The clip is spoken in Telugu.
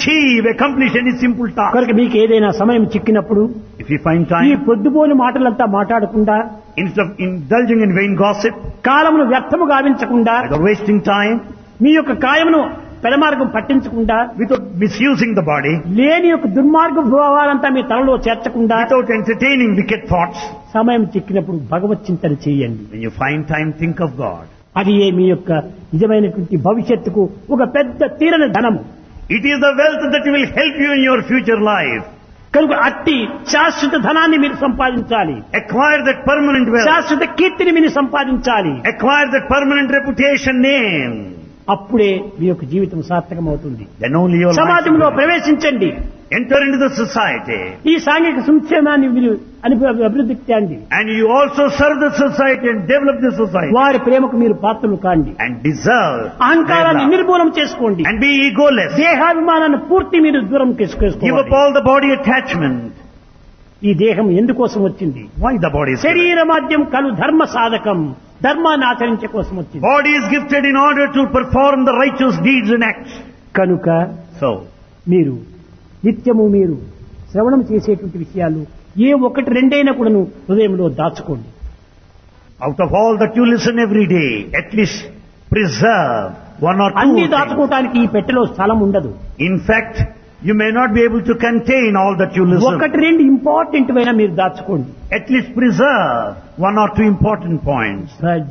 achieve, accomplish any simple task. కనుక మీకు ఏదైనా సమయం చిక్కినప్పుడు If you find ఈ time, పొద్దుపోని మాటలంతా మాట్లాడకుండా instead of indulging in vain gossip, కాలమును వ్యర్థము గావించకుండా either wasting time, మీ యొక్క కాయమును పెడమార్గం పట్టించకుండా without misusing the body, లేని యొక్క దుర్మార్గ భావాలంతా మీ తలలో చేర్చకుండా without entertaining wicked thoughts, సమయం చిక్కినప్పుడు భగవత్ చింతన చేయండి when you find time, think of God. అది ఏ మీ యొక్క నిజమైనటువంటి భవిష్యత్తుకు ఒక పెద్ద తీరని ధనము It is the wealth that will help you in your future life. కనుక అట్టి శాశ్వత ధనాన్ని మీరు సంపాదించాలి Acquire that permanent wealth. శాశ్వత కీర్తిని మీరు సంపాదించాలి Acquire that permanent reputation name. అప్పుడే మీ యొక్క జీవితం సార్థకమవుతుంది Then only your life సమాజంలో will ప్రవేశించండి enter into the society. ఈ సాంఘిక సంక్షేమాన్ని మీరు అను- అభివృద్ధి చేయండి And you also serve the society and develop the society. వారి ప్రేమకు మీరు పాత్రలు కాండి And deserve. అహంకారాన్ని their love. నిర్మూలన చేసుకోండి And be egoless. దేహాభిమానాన్ని పూర్తి మీరు దూరం Give up చేసుకోవాలి all the body attachment. ఈ దేహం ఎందుకోసం వచ్చింది Why the body is given? శరీర మాధ్యం కలు ధర్మ సాధకం ధర్మాన్ని ఆచరించే కోసం వచ్చింది Body is gifted in order to perform the righteous deeds and acts. కనుక So, మీరు నిత్యము మీరు శ్రవణం చేసేటువంటి విషయాలు ఏ ఒకటి రెండైనా కూడాను హృదయంలో దాచుకోండి out of all that you listen every day, at least preserve one or two అన్ని things. దాచుకోవటానికి ఈ పెట్టెలో స్థలం ఉండదు In fact, you may not be able to contain all that you listen. ఒకటి రెండు ఇంపార్టెంట్ అయినా మీరు దాచుకోండి At least preserve one or two important points.